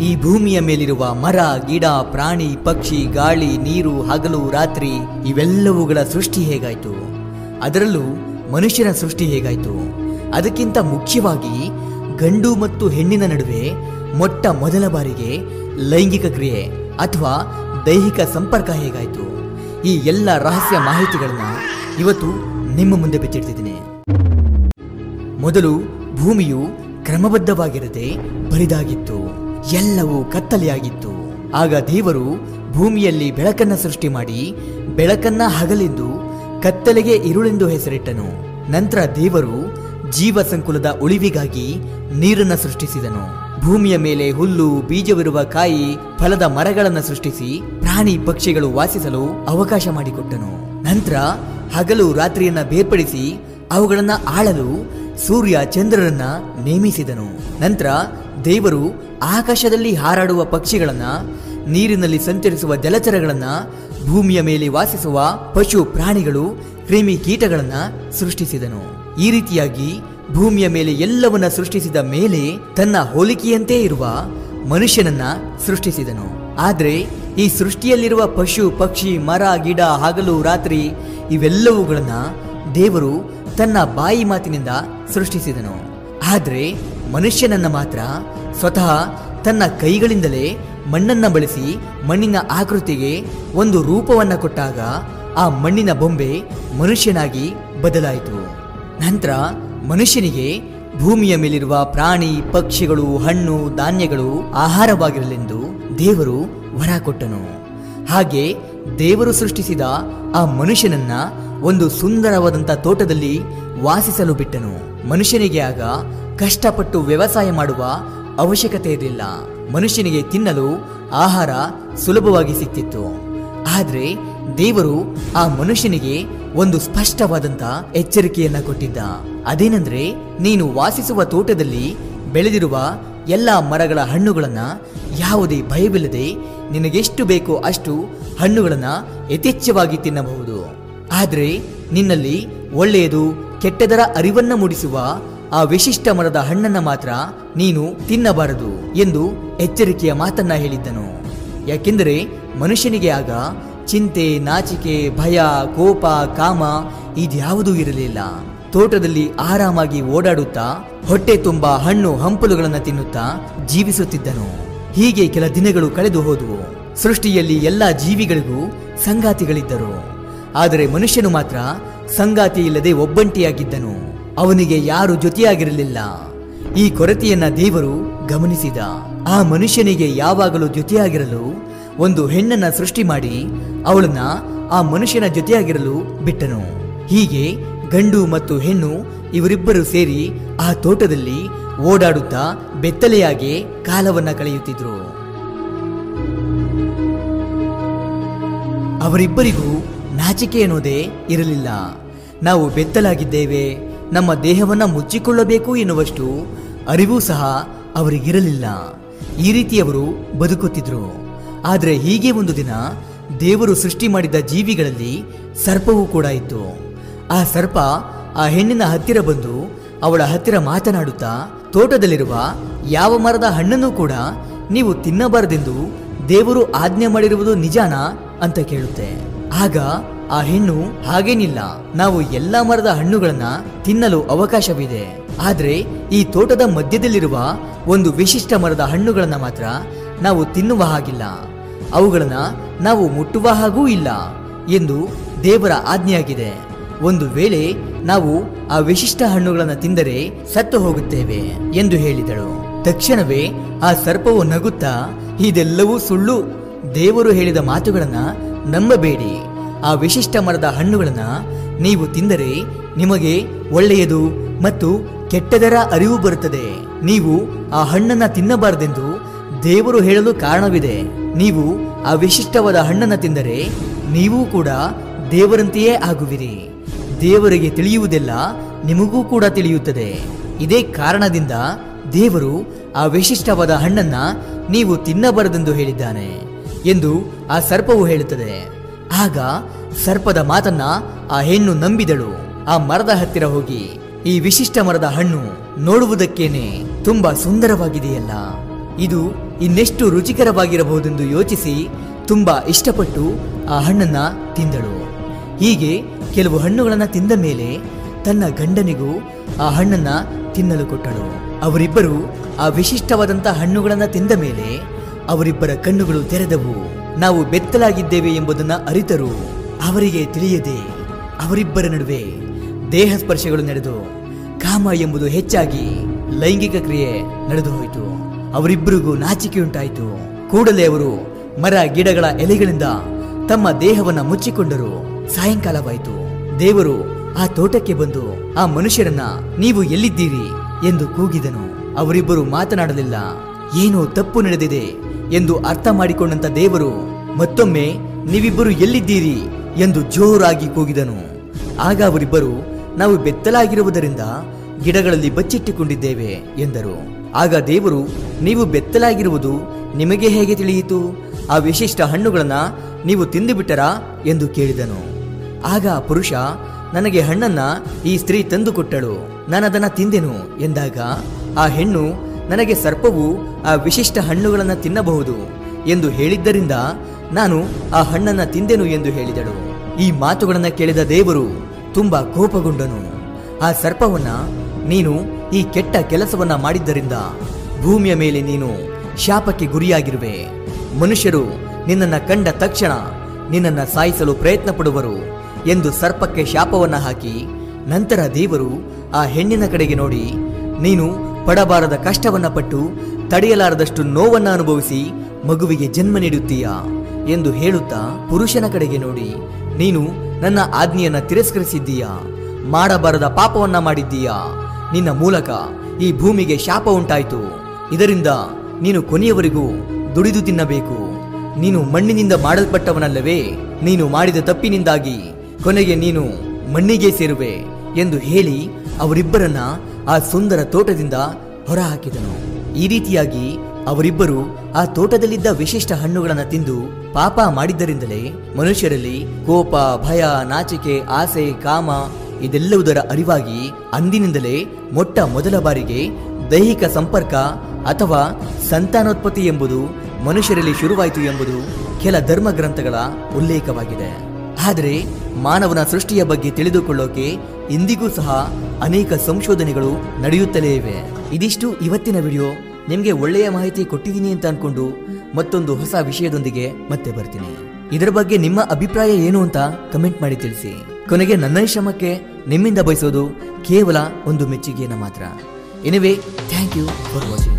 ಈ ಭೂಮಿಯ ಮೇಲಿರುವ ಮರ ಗಿಡ ಪ್ರಾಣಿ ಪಕ್ಷಿ ಗಾಳಿ ನೀರು ಹಗಲು ರಾತ್ರಿ ಇವೆಲ್ಲವುಗಳ ಸೃಷ್ಟಿ ಹೇಗಾಯ್ತು ಅದರಲ್ಲೂ ಮನುಷ್ಯನ ಸೃಷ್ಟಿ ಹೇಗಾಯ್ತು ಅದಕ್ಕಿಂತ ಮುಖ್ಯವಾಗಿ ಗಂಡು ಮತ್ತು ಹೆಣ್ಣಿನ ನಡುವೆ ಮೊಟ್ಟ ಮೊದಲ ಬಾರಿಗೆ ಲೈಂಗಿಕ ಕ್ರಿಯೆ ಅಥವಾ ದೈಹಿಕ ಸಂಪರ್ಕ ಹೇಗಾಯ್ತು ಈ ಎಲ್ಲ ರಹಸ್ಯ ಮಾಹಿತಿಗಳನ್ನ ಇವತ್ತು ನಿಮ್ಮ ಮುಂದೆ ಬಿಚ್ಚಿಡ್ತಿದ್ದೀನಿ ಮೊದಲು ಭೂಮಿಯು ಕ್ರಮಬದ್ಧವಾಗಿರದೆ ಬರಿದಾಗಿತ್ತು ಎಲ್ಲವೂ ಕತ್ತಲೆಯಾಗಿತ್ತು ಆಗ ದೇವರು ಭೂಮಿಯಲ್ಲಿ ಬೆಳಕನ್ನ ಸೃಷ್ಟಿ ಮಾಡಿ ಬೆಳಕನ್ನ ಹಗಲೆಂದು ಕತ್ತಲೆಗೆ ಇರುಳೆಂದು ಹೆಸರಿಟ್ಟನು ನಂತರ ದೇವರು ಜೀವ ಸಂಕುಲದ ಉಳಿವಿಗಾಗಿ ನೀರನ್ನ ಸೃಷ್ಟಿಸಿದನು ಭೂಮಿಯ ಮೇಲೆ ಹುಲ್ಲು ಬೀಜವಿರುವ ಕಾಯಿ ಫಲದ ಮರಗಳನ್ನು ಸೃಷ್ಟಿಸಿ ಪ್ರಾಣಿ ಪಕ್ಷಿಗಳು ವಾಸಿಸಲು ಅವಕಾಶ ಮಾಡಿಕೊಟ್ಟನು ನಂತರ ಹಗಲು ರಾತ್ರಿಯನ್ನ ಬೇರ್ಪಡಿಸಿ ಅವುಗಳನ್ನ ಆಳಲು ಸೂರ್ಯ ಚಂದ್ರರನ್ನ ನೇಮಿಸಿದನು ನಂತರ ದೇವರು ಆಕಾಶದಲ್ಲಿ ಹಾರಾಡುವ ಪಕ್ಷಿಗಳನ್ನ ನೀರಿನಲ್ಲಿ ಸಂಚರಿಸುವ ಜಲಚರಗಳನ್ನ ಭೂಮಿಯ ಮೇಲೆ ವಾಸಿಸುವ ಪಶು ಪ್ರಾಣಿಗಳು ಕ್ರಿಮಿ ಕೀಟಗಳನ್ನ ಸೃಷ್ಟಿಸಿದನು ಈ ರೀತಿಯಾಗಿ ಭೂಮಿಯ ಮೇಲೆ ಎಲ್ಲವನ್ನ ಸೃಷ್ಟಿಸಿದ ಮೇಲೆ ತನ್ನ ಹೋಲಿಕೆಯಂತೆ ಇರುವ ಮನುಷ್ಯನನ್ನ ಸೃಷ್ಟಿಸಿದನು ಆದ್ರೆ ಈ ಸೃಷ್ಟಿಯಲ್ಲಿರುವ ಪಶು ಪಕ್ಷಿ ಮರ ಗಿಡ ಹಗಲು ರಾತ್ರಿ ಇವೆಲ್ಲವುಗಳನ್ನ ದೇವರು ತನ್ನ ಬಾಯಿ ಮಾತಿನಿಂದ ಸೃಷ್ಟಿಸಿದನು ಆದ್ರೆ ಮನುಷ್ಯನನ್ನ ಮಾತ್ರ ಸ್ವತಃ ತನ್ನ ಕೈಗಳಿಂದಲೇ ಮಣ್ಣನ್ನ ಬಳಸಿ ಮಣ್ಣಿನ ಆಕೃತಿಗೆ ಒಂದು ರೂಪವನ್ನ ಕೊಟ್ಟಾಗ ಆ ಮಣ್ಣಿನ ಬೊಂಬೆ ಮನುಷ್ಯನಾಗಿ ಬದಲಾಯಿತು ನಂತರ ಮನುಷ್ಯನಿಗೆ ಭೂಮಿಯ ಮೇಲಿರುವ ಪ್ರಾಣಿ ಪಕ್ಷಿಗಳು ಹಣ್ಣು ಧಾನ್ಯಗಳು ಆಹಾರವಾಗಿರಲೆಂದು ದೇವರು ವರ ಕೊಟ್ಟನು ಹಾಗೆ ದೇವರು ಸೃಷ್ಟಿಸಿದ ಆ ಮನುಷ್ಯನನ್ನ ಒಂದು ಸುಂದರವಾದಂಥ ತೋಟದಲ್ಲಿ ವಾಸಿಸಲು ಬಿಟ್ಟನು ಮನುಷ್ಯನಿಗೆ ಆಗ ಕಷ್ಟಪಟ್ಟು ವ್ಯವಸಾಯ ಮಾಡುವ ಅವಶ್ಯಕತೆ ಇರಲಿಲ್ಲ ಮನುಷ್ಯನಿಗೆ ತಿನ್ನಲು ಆಹಾರ ಸುಲಭವಾಗಿ ಸಿಕ್ತಿತ್ತು ಆದ್ರೆ ದೇವರು ಆ ಮನುಷ್ಯನಿಗೆ ಒಂದು ಸ್ಪಷ್ಟವಾದಂತ ಎಚ್ಚರಿಕೆಯನ್ನ ಕೊಟ್ಟಿದ್ದ ಅದೇನೆಂದ್ರೆ ನೀನು ವಾಸಿಸುವ ತೋಟದಲ್ಲಿ ಬೆಳೆದಿರುವ ಎಲ್ಲ ಮರಗಳ ಹಣ್ಣುಗಳನ್ನ ಯಾವುದೇ ಭಯವಿಲ್ಲದೆ ನಿನಗೆಷ್ಟು ಬೇಕೋ ಅಷ್ಟು ಹಣ್ಣುಗಳನ್ನ ಯಥೇಚ್ಛವಾಗಿ ತಿನ್ನಬಹುದು ಆದ್ರೆ ನಿನ್ನಲ್ಲಿ ಒಳ್ಳೆಯದು ಕೆಟ್ಟದರ ಅರಿವನ್ನ ಮೂಡಿಸುವ ಆ ವಿಶಿಷ್ಟ ಮರದ ಹಣ್ಣನ್ನ ಮಾತ್ರ ನೀನು ತಿನ್ನಬಾರದು ಎಂದು ಎಚ್ಚರಿಕೆಯ ಮಾತನ್ನ ಹೇಳಿದ್ದನು ಯಾಕೆಂದರೆ ಮನುಷ್ಯನಿಗೆ ಆಗ ಚಿಂತೆ ನಾಚಿಕೆ ಭಯ ಕೋಪ ಕಾಮ ಇದ್ಯಾವುದೂ ಇರಲಿಲ್ಲ ತೋಟದಲ್ಲಿ ಆರಾಮಾಗಿ ಓಡಾಡುತ್ತಾ ಹೊಟ್ಟೆ ತುಂಬ ಹಣ್ಣು ಹಂಪಲುಗಳನ್ನು ತಿನ್ನುತ್ತಾ ಜೀವಿಸುತ್ತಿದ್ದನು ಹೀಗೆ ಕೆಲ ದಿನಗಳು ಕಳೆದು ಹೋದವು ಸೃಷ್ಟಿಯಲ್ಲಿ ಎಲ್ಲ ಜೀವಿಗಳಿಗೂ ಸಂಗಾತಿಗಳಿದ್ದರು ಆದರೆ ಮನುಷ್ಯನು ಮಾತ್ರ ಸಂಗಾತಿ ಇಲ್ಲದೆ ಒಬ್ಬಂಟಿಯಾಗಿದ್ದನು ಅವನಿಗೆ ಯಾರು ಜೊತೆಯಾಗಿರಲಿಲ್ಲ ಈ ಕೊರತೆಯನ್ನ ದೇವರು ಗಮನಿಸಿದ ಆ ಮನುಷ್ಯನಿಗೆ ಯಾವಾಗಲೂ ಜೊತೆಯಾಗಿರಲು ಒಂದು ಹೆಣ್ಣನ್ನ ಸೃಷ್ಟಿ ಮಾಡಿ ಅವಳನ್ನ ಆ ಮನುಷ್ಯನ ಜೊತೆಯಾಗಿರಲು ಬಿಟ್ಟನು ಹೀಗೆ ಗಂಡು ಮತ್ತು ಹೆಣ್ಣು ಇವರಿಬ್ಬರು ಸೇರಿ ಆ ತೋಟದಲ್ಲಿ ಓಡಾಡುತ್ತಾ ಬೆತ್ತಲೆಯಾಗಿ ಕಾಲವನ್ನ ಕಳೆಯುತ್ತಿದ್ರು ಅವರಿಬ್ಬರಿಗೂ ನಾಚಿಕೆ ಎನ್ನುವುದೇ ಇರಲಿಲ್ಲ ನಾವು ಬೆತ್ತಲಾಗಿದ್ದೇವೆ ನಮ್ಮ ದೇಹವನ್ನ ಮುಚ್ಚಿಕೊಳ್ಳಬೇಕು ಎನ್ನುವಷ್ಟು ಅರಿವು ಸಹ ಅವರಿಗಿರಲಿಲ್ಲ ಈ ರೀತಿ ಅವರು ಬದುಕುತ್ತಿದ್ರು ಆದರೆ ಹೀಗೆ ಒಂದು ದಿನ ದೇವರು ಸೃಷ್ಟಿ ಮಾಡಿದ ಜೀವಿಗಳಲ್ಲಿ ಸರ್ಪವೂ ಕೂಡ ಇತ್ತು ಆ ಸರ್ಪ ಆ ಹೆಣ್ಣಿನ ಹತ್ತಿರ ಬಂದು ಅವಳ ಹತ್ತಿರ ಮಾತನಾಡುತ್ತಾ ತೋಟದಲ್ಲಿರುವ ಯಾವ ಮರದ ಹಣ್ಣನ್ನು ಕೂಡ ನೀವು ತಿನ್ನಬಾರದೆಂದು ದೇವರು ಆಜ್ಞೆ ಮಾಡಿರುವುದು ನಿಜಾನಾ ಅಂತ ಕೇಳುತ್ತೆ ಆಗ ಆ ಹೆಣ್ಣು ಹಾಗೇನಿಲ್ಲ ನಾವು ಎಲ್ಲಾ ಮರದ ಹಣ್ಣುಗಳನ್ನ ತಿನ್ನಲು ಅವಕಾಶವಿದೆ ಆದ್ರೆ ಈ ತೋಟದ ಮಧ್ಯದಲ್ಲಿರುವ ಒಂದು ವಿಶಿಷ್ಟ ಮರದ ಹಣ್ಣುಗಳನ್ನ ಮಾತ್ರ ನಾವು ತಿನ್ನುವ ಹಾಗಿಲ್ಲ ಅವುಗಳನ್ನ ನಾವು ಮುಟ್ಟುವ ಹಾಗೂ ಇಲ್ಲ ಎಂದು ದೇವರ ಆಜ್ಞೆಯಾಗಿದೆ ಒಂದು ವೇಳೆ ನಾವು ಆ ವಿಶಿಷ್ಟ ಹಣ್ಣುಗಳನ್ನು ತಿಂದರೆ ಸತ್ತು ಹೋಗುತ್ತೇವೆ ಎಂದು ಹೇಳಿದಳು ತಕ್ಷಣವೇ ಆ ಸರ್ಪವು ನಗುತ್ತಾ ಇದೆಲ್ಲವೂ ಸುಳ್ಳು ದೇವರು ಹೇಳಿದ ಮಾತುಗಳನ್ನ ನಂಬಬೇಡಿ ಆ ವಿಶಿಷ್ಟ ಮರದ ಹಣ್ಣುಗಳನ್ನ ನೀವು ತಿಂದರೆ ನಿಮಗೆ ಒಳ್ಳೆಯದು ಮತ್ತು ಕೆಟ್ಟದರ ಅರಿವು ಬರುತ್ತದೆ ನೀವು ಆ ಹಣ್ಣನ್ನ ತಿನ್ನಬಾರದೆಂದು ದೇವರು ಹೇಳಲು ಕಾರಣವಿದೆ ನೀವು ಆ ವಿಶಿಷ್ಟವಾದ ಹಣ್ಣನ್ನ ತಿಂದರೆ ನೀವು ಕೂಡ ದೇವರಂತೆಯೇ ಆಗುವಿರಿ ದೇವರಿಗೆ ತಿಳಿಯುವುದೆಲ್ಲ ನಿಮಗೂ ಕೂಡ ತಿಳಿಯುತ್ತದೆ ಇದೇ ಕಾರಣದಿಂದ ದೇವರು ಆ ವಿಶಿಷ್ಟವಾದ ಹಣ್ಣನ್ನ ನೀವು ತಿನ್ನಬಾರದೆಂದು ಹೇಳಿದ್ದಾನೆ ಎಂದು ಆ ಸರ್ಪವು ಹೇಳುತ್ತದೆ ಆಗ ಸರ್ಪದ ಮಾತನ್ನ ಆ ಹೆಣ್ಣು ನಂಬಿದಳು ಆ ಮರದ ಹತ್ತಿರ ಹೋಗಿ ಈ ವಿಶಿಷ್ಟ ಮರದ ಹಣ್ಣು ನೋಡುವುದಕ್ಕೇನೆ ತುಂಬಾ ಸುಂದರವಾಗಿದೆಯಲ್ಲ ಇದು ಇನ್ನೆಷ್ಟು ರುಚಿಕರವಾಗಿರಬಹುದೆಂದು ಯೋಚಿಸಿ ತುಂಬಾ ಇಷ್ಟಪಟ್ಟು ಆ ಹಣ್ಣನ್ನ ತಿಂದಳು ಹೀಗೆ ಕೆಲವು ಹಣ್ಣುಗಳನ್ನ ತಿಂದ ಮೇಲೆ ತನ್ನ ಗಂಡನಿಗೂ ಆ ಹಣ್ಣನ್ನ ತಿನ್ನಲು ಕೊಟ್ಟಳು ಅವರಿಬ್ಬರು ಆ ವಿಶಿಷ್ಟವಾದಂಥ ಹಣ್ಣುಗಳನ್ನ ತಿಂದ ಮೇಲೆ ಅವರಿಬ್ಬರ ಕಣ್ಣುಗಳು ತೆರೆದವು ನಾವು ಬೆತ್ತಲಾಗಿದ್ದೇವೆ ಎಂಬುದನ್ನ ಅರಿತರು ಅವರಿಗೆ ತಿಳಿಯದೆ ಅವರಿಬ್ಬರ ನಡುವೆ ದೇಹ ಸ್ಪರ್ಶಗಳು ನಡೆದು ಕಾಮ ಎಂಬುದು ಹೆಚ್ಚಾಗಿ ಲೈಂಗಿಕ ಕ್ರಿಯೆ ನಡೆದು ಹೋಯಿತು ಅವರಿಬ್ಬರಿಗೂ ನಾಚಿಕೆ ಉಂಟಾಯಿತು ಕೂಡಲೇ ಅವರು ಮರ ಗಿಡಗಳ ಎಲೆಗಳಿಂದ ತಮ್ಮ ದೇಹವನ್ನ ಮುಚ್ಚಿಕೊಂಡರು ಸಾಯಂಕಾಲವಾಯಿತು ದೇವರು ಆ ತೋಟಕ್ಕೆ ಬಂದು ಆ ಮನುಷ್ಯರನ್ನ ನೀವು ಎಲ್ಲಿದ್ದೀರಿ ಎಂದು ಕೂಗಿದನು ಅವರಿಬ್ಬರು ಮಾತನಾಡಲಿಲ್ಲ ಏನೋ ತಪ್ಪು ನಡೆದಿದೆ ಎಂದು ಅರ್ಥ ಮಾಡಿಕೊಂಡಂತ ದೇವರು ಮತ್ತೊಮ್ಮೆ ನೀವಿಬ್ಬರು ಎಲ್ಲಿದ್ದೀರಿ ಎಂದು ಜೋರಾಗಿ ಕೂಗಿದನು ಆಗ ಅವರಿಬ್ಬರು ನಾವು ಬೆತ್ತಲಾಗಿರುವುದರಿಂದ ಗಿಡಗಳಲ್ಲಿ ಬಚ್ಚಿಟ್ಟುಕೊಂಡಿದ್ದೇವೆ ಎಂದರು ಆಗ ದೇವರು ನೀವು ಬೆತ್ತಲಾಗಿರುವುದು ನಿಮಗೆ ಹೇಗೆ ತಿಳಿಯಿತು ಆ ವಿಶಿಷ್ಟ ಹಣ್ಣುಗಳನ್ನ ನೀವು ತಿಂದುಬಿಟ್ಟರಾ ಎಂದು ಕೇಳಿದನು ಆಗ ಆ ಪುರುಷ ನನಗೆ ಹಣ್ಣನ್ನ ಈ ಸ್ತ್ರೀ ತಂದುಕೊಟ್ಟಳು ನಾನದನ್ನ ತಿಂದೆನು ಎಂದಾಗ ಆ ಹೆಣ್ಣು ನನಗೆ ಸರ್ಪವು ಆ ವಿಶಿಷ್ಟ ಹಣ್ಣುಗಳನ್ನ ತಿನ್ನಬಹುದು ಎಂದು ಹೇಳಿದ್ದರಿಂದ ನಾನು ಆ ಹಣ್ಣನ್ನ ತಿಂದೆನು ಎಂದು ಹೇಳಿದಳು ಈ ಮಾತುಗಳನ್ನ ಕೇಳಿದ ದೇವರು ತುಂಬಾ ಕೋಪಗೊಂಡನು ಆ ಸರ್ಪವನ್ನ ನೀನು ಈ ಕೆಟ್ಟ ಕೆಲಸವನ್ನ ಮಾಡಿದ್ದರಿಂದ ಭೂಮಿಯ ಮೇಲೆ ನೀನು ಶಾಪಕ್ಕೆ ಗುರಿಯಾಗಿರುವೆ ಮನುಷ್ಯರು ನಿನ್ನನ್ನ ಕಂಡ ತಕ್ಷಣ ನಿನ್ನನ್ನ ಸಾಯಿಸಲು ಪ್ರಯತ್ನ ಪಡುವರು ಎಂದು ಸರ್ಪಕ್ಕೆ ಶಾಪವನ್ನ ಹಾಕಿ ನಂತರ ದೇವರು ಆ ಹೆಣ್ಣಿನ ಕಡೆಗೆ ನೋಡಿ ನೀನು ಪಡಬಾರದ ಕಷ್ಟವನ್ನ ಪಟ್ಟು ತಡೆಯಲಾರದಷ್ಟು ನೋವನ್ನ ಅನುಭವಿಸಿ ಮಗುವಿಗೆ ಜನ್ಮ ನೀಡುತ್ತೀಯಾ ಎಂದು ಹೇಳುತ್ತಾ ಪುರುಷನ ಕಡೆಗೆ ನೋಡಿ ನೀನು ನನ್ನ ಆಜ್ಞೆಯನ್ನ ತಿರಸ್ಕರಿಸಿದ್ದೀಯಾ ಮಾಡಬಾರದ ಪಾಪವನ್ನ ಮಾಡಿದ್ದೀಯಾ ನಿನ್ನ ಮೂಲಕ ಈ ಭೂಮಿಗೆ ಶಾಪ ಉಂಟಾಯಿತು ಇದರಿಂದ ನೀನು ಕೊನೆಯವರೆಗೂ ದುಡಿದು ತಿನ್ನಬೇಕು ನೀನು ಮಣ್ಣಿನಿಂದ ಮಾಡಲ್ಪಟ್ಟವನಲ್ಲವೇ ನೀನು ಮಾಡಿದ ತಪ್ಪಿನಿಂದಾಗಿ ಕೊನೆಗೆ ನೀನು ಮಣ್ಣಿಗೆ ಸೇರುವೆ ಎಂದು ಹೇಳಿ ಅವರಿಬ್ಬರನ್ನ ಆ ಸುಂದರ ತೋಟದಿಂದ ಹೊರಹಾಕಿದನು ಈ ರೀತಿಯಾಗಿ ಅವರಿಬ್ಬರು ಆ ತೋಟದಲ್ಲಿದ್ದ ವಿಶಿಷ್ಟ ಹಣ್ಣುಗಳನ್ನು ತಿಂದು ಪಾಪ ಮಾಡಿದ್ದರಿಂದಲೇ ಮನುಷ್ಯರಲ್ಲಿ ಕೋಪ ಭಯ ನಾಚಿಕೆ ಆಸೆ ಕಾಮ ಇದೆಲ್ಲವುದರ ಅರಿವಾಗಿ ಅಂದಿನಿಂದಲೇ ಮೊಟ್ಟ ಮೊದಲ ಬಾರಿಗೆ ದೈಹಿಕ ಸಂಪರ್ಕ ಅಥವಾ ಸಂತಾನೋತ್ಪತ್ತಿ ಎಂಬುದು ಮನುಷ್ಯರಲ್ಲಿ ಶುರುವಾಯಿತು ಎಂಬುದು ಕೆಲ ಧರ್ಮ ಗ್ರಂಥಗಳ ಉಲ್ಲೇಖವಾಗಿದೆ ಆದರೆ ಮಾನವನ ಸೃಷ್ಟಿಯ ಬಗ್ಗೆ ತಿಳಿದುಕೊಳ್ಳೋಕೆ ಇಂದಿಗೂ ಸಹ ಅನೇಕ ಸಂಶೋಧನೆಗಳು ನಡೆಯುತ್ತಲೇ ಇವೆ ಇದಿಷ್ಟು ಇವತ್ತಿನ ವಿಡಿಯೋ ನಿಮಗೆ ಒಳ್ಳೆಯ ಮಾಹಿತಿ ಕೊಟ್ಟಿದ್ದೀನಿ ಅಂತ ಅನ್ಕೊಂಡು ಮತ್ತೊಂದು ಹೊಸ ವಿಷಯದೊಂದಿಗೆ ಮತ್ತೆ ಬರ್ತೀನಿ ಇದರ ಬಗ್ಗೆ ನಿಮ್ಮ ಅಭಿಪ್ರಾಯ ಏನು ಅಂತ ಕಮೆಂಟ್ ಮಾಡಿ ತಿಳಿಸಿ ಕೊನೆಗೆ ನನ್ನ ಈ ಶ್ರಮಕ್ಕೆ ನಿಮ್ಮಿಂದ ಬಯಸೋದು ಕೇವಲ ಒಂದು ಮೆಚ್ಚುಗೆಯನ್ನು ಮಾತ್ರ anyway thank you for watching